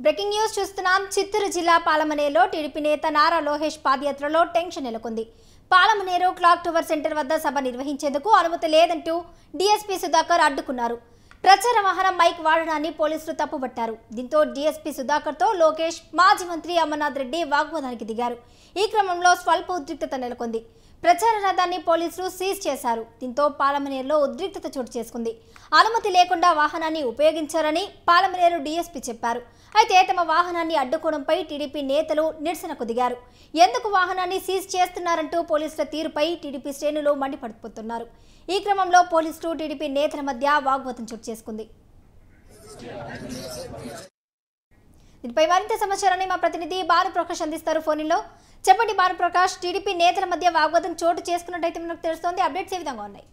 Breaking news చూస్తున్నాం చిత్తూరు జిల్లా పాలమనేరులో TDP నేత నారా లోకేష్ పాదయాత్రలో టెన్షన్ నెలకొంది పాలమనేరు క్లాక్ టవర్ సెంటర్ వద్ద సభ నిర్వహించేందుకు అనుమతి లేదంటూ డీఎస్పీ సుధాకర్ అడ్డుకున్నారు ప్రచార వాహనం మైక్ వాడడాన్ని పోలీసులు తప్పుపట్టారు దీంతో డీఎస్పీ సుధాకర్తో లోకేష్ మాజీ మంత్రి అమర్నాథ్ రెడ్డి వాగ్వాదానికి దిగారు ఈ క్రమంలో స్వల్ప ఉద్రిక్తత నెలకొంది ప్రచార రథాన్ని పోలీసులు సీజ్ చేశారు దీంతో పాలమనేరులో ఉద్రిక్తత చోటు చేసుకుంది అనుమతి లేకుండా వాహనాన్ని ఉపయోగించారని పాలమనేరు డీఎస్పీ చెప్పారు అయితే తమ వాహనాన్ని అడ్డుకోవడంపై టీడీపీ నేతలు నిరసనకు దిగారు ఎందుకు వాహనాన్ని సీజ్ చేస్తున్నారంటూ పోలీసుల తీరుపై టీడీపీ శ్రేణులు మండిపడిపోతున్నారు ఈ క్రమంలో పోలీసులు టీడీపీ నేతల మధ్య వాగ్వాదం చోటు చేసుకుంది దీనిపై మరింత సమాచారాన్ని మా ప్రతినిధి భానుప్రకాష్ అందిస్తారు ఫోన్లో చెప్పండి భానుప్రకాష్ టీడీపీ నేతల మధ్య వాగ్వాదం చోటు చేసుకున్నట్టయితే మనకు తెలుస్తోంది అప్డేట్స్ ఏ విధంగా ఉన్నాయి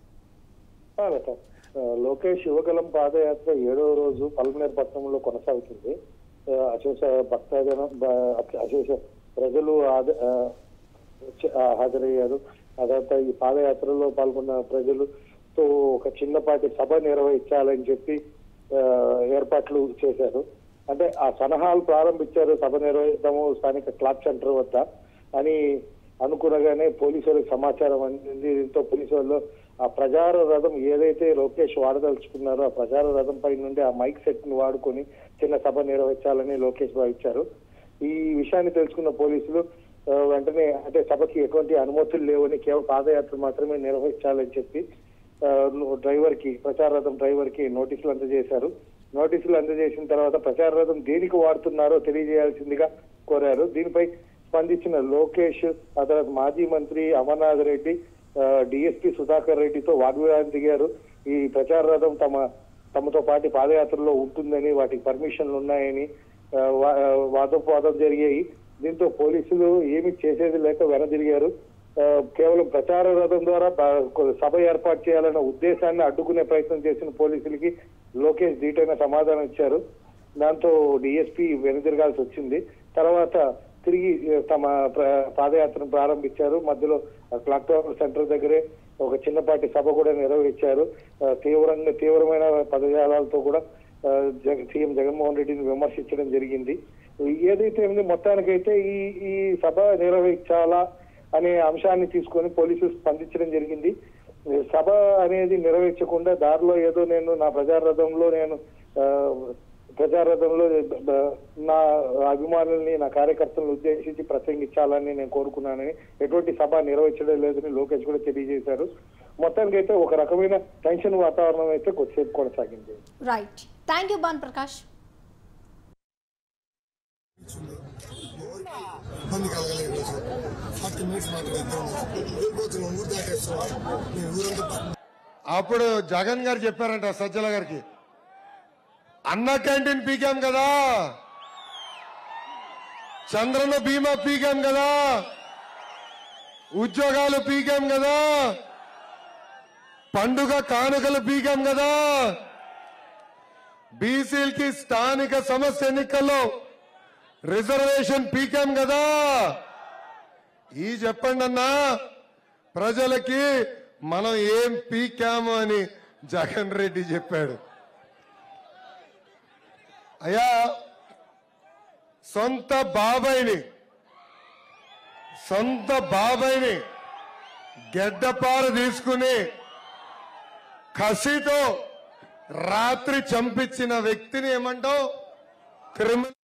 ఆ, లత. ఆ, లోకేష్ యువగలం పాదయాత్ర ఏడవ రోజు పల్మనేరు పట్టణంలో కొనసాగుతుంది ఆ, అశేష భక్తజనం బ- అశేష ప్రజలు ఆద- ఆ, వచ్చి- ఆ, హాజరయ్యారు అదంతా ఈ పాదయాత్రలో పాల్గొన్న ప్రజలతో ఒక చిన్నపాటి సభ నిర్వహించాలని చెప్పి ఆ, ఏర్పాట్లు చేశారు అంటే ఆ సలహాలు ప్రారంభించారు సభ నిర్వహిద్దాము స్థానిక క్లాబ్ సెంటర్ వద్ద అని అనుకునగానే పోలీసులకు సమాచారం అందింది దీంతో పోలీసు వాళ్ళు ఆ ప్రచార రథం ఏదైతే లోకేష్ వాడదలుచుకున్నారో ఆ ప్రచార రథం పై నుండి ఆ మైక్ సెట్ ని వాడుకొని చిన్న సభ నిర్వహించాలని లోకేష్ భావించారు ఈ విషయాన్ని తెలుసుకున్న పోలీసులు ఆ, వెంటనే అంటే సభకి ఎటువంటి అనుమతులు లేవని కేవలం పాదయాత్ర మాత్రమే నిర్వహించాలని చెప్పి ఆ, డ్రైవర్ కి ప్రచార రథం డ్రైవర్ కి నోటీసులు అందజేశారు నోటీసులు అందజేసిన తర్వాత ప్రచార రథం దేనికి వాడుతున్నారో తెలియజేయాల్సిందిగా కోరారు దీనిపై స్పందించిన లోకేష్ ఆ తర్వాత మాజీ మంత్రి అమర్నాథ్ రెడ్డి డిఎస్పీ సుధాకర్ రెడ్డితో వాగ్వివాదం దిగారు ఈ ప్రచార రథం తమ తమతో పాటు పాదయాత్రలో ఉంటుందని వాటికి పర్మిషన్లు ఉన్నాయని ఆ, వా- ఆ, వాదోపవాదం జరిగాయి దీంతో పోలీసులు ఏమి చేసేది లేక వెనదిరిగారు ఆ, కేవలం ప్రచార రథం ద్వారా బ- కొ- సభ ఏర్పాటు చేయాలన్న ఉద్దేశాన్ని అడ్డుకునే ప్రయత్నం చేసిన పోలీసులకి లోకేష్ ధీటైన సమాధానం ఇచ్చారు దాంతో డిఎస్పీ వెనుదిరగాల్సి వచ్చింది తర్వాత తిరిగి ఆ, తమ ప్ర- పాదయాత్రను ప్రారంభించారు మధ్యలో ఆ క్లాక్ టవర్ సెంటర్ దగ్గరే ఒక చిన్నపాటి సభ కూడా నిర్వహించారు ఆ, తీవ్రంగా తీవ్రమైన పదజాలాలతో కూడా ఆ, జగ- సీఎం జగన్మోహన్ రెడ్డిని విమర్శించడం జరిగింది ఏదైతే ఉంది మొత్తానికైతే ఈ ఈ సభ నిర్వహించాలా అనే అంశాన్ని తీసుకొని పోలీసులు స్పందించడం జరిగింది సభ అనేది నిర్వహించకుండా దారిలో ఏదో నేను నా ప్రజారథంలో నేను ఆ, ప్రజారథంలో బ- నా అభిమానుల్ని నా కార్యకర్తలను ఉద్దేశించి ప్రసంగించాలని నేను కోరుకున్నానని ఎటువంటి సభ నిర్వహించడం లేదని లోకేష్ కూడా తెలియజేశారు మొత్తానికైతే ఒక రకమైన టెన్షన్ వాతావరణం అయితే కొద్దిసేపు కొనసాగింది రైట్ థ్యాంక్ యూ భానుప్రకాష్ ఇబ్బంది కలగలేదు ఈరోజు ఫార్టీ మినిట్స్ మాట్లాడతాం వెళ్ళిపోతున్నాం ఊరు దాటేస్తున్నాం నేను ఊరంతా ప- అప్పుడు జగన్ గారు చెప్పారంట సజ్జల గారికి అన్న క్యాంటీన్ పీకాం కదా చంద్రన బీమా పీకాం కదా ఉద్యోగాలు పీకాం కదా పండుగ కానుకలు పీకాం కదా బీసీలకి స్థానిక సమస్య ఎన్నికల్లో రిజర్వేషన్ పీకాం కదా ఈ చెప్పండి అన్నా ప్రజలకి మనం ఏం పీకాము అని జగన్ రెడ్డి చెప్పాడు అయ్యా సొంత బాబాయిని సొంత బాబాయిని గెడ్డపార తీసుకుని కసితో రాత్రి చంపించిన వ్యక్తిని ఏమంటావు క్రిమినల్